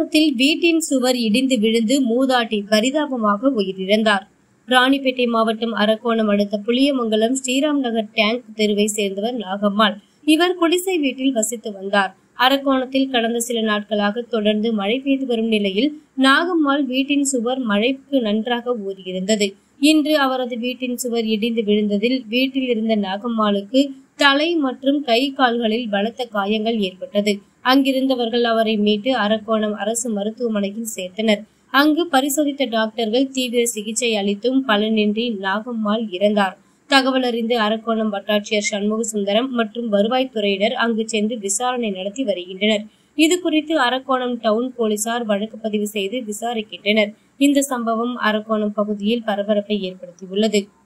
அரக்கோணத்தில் வீட்டின் சுவர் இடிந்து விழுந்து மூதாட்டி பரிதாபமாக உயிரிழந்தார் ராணிப்பேட்டை மாவட்டம் அரக்கோணம் அடுத்த புளியமங்கலம் ஸ்ரீராம் நகர் டேங்க் தெருவை சேர்ந்தவர் நாகம்மாள் இவர் குடிசை வீட்டில் வசித்து வந்தார் அரக்கோணத்தில் கடந்த சில நாட்களாக தொடர்ந்து மழை பெய்து வரும் நிலையில் நாகம்மாள் வீட்டின் சுவர் மழைக்கு நன்றாக ஊறியிருந்தது இன்று அவரது வீட்டின் சுவர் இடிந்து விழுந்ததில் வீட்டில் இருந்த நாகம்மாளுக்கு தலை மற்றும் கை கால்களில் பலத்த காயங்கள் ஏற்பட்டது அங்கிருந்தவர்கள் அவரை மீட்டு அரக்கோணம் அரசு மருத்துவமனையில் சேர்த்தனர் அங்கு பரிசோதித்த டாக்டர்கள் தீவிர சிகிச்சை அளித்தும் பலனின்றி நாகம்மாள் இறந்தார் தகவல் அறிந்து அரக்கோணம் வட்டாட்சியர் சண்முக சுந்தரம் மற்றும் வருவாய்த்துறையினர் அங்கு சென்று விசாரணை நடத்தி வருகின்றனர் இது குறித்து அரக்கோணம் டவுன் போலீசார் வழக்கு பதிவு செய்து விசாரிக்கின்றனர் இந்த சம்பவம் அரக்கோணம் பகுதியில் பரபரப்பை ஏற்படுத்தியுள்ளது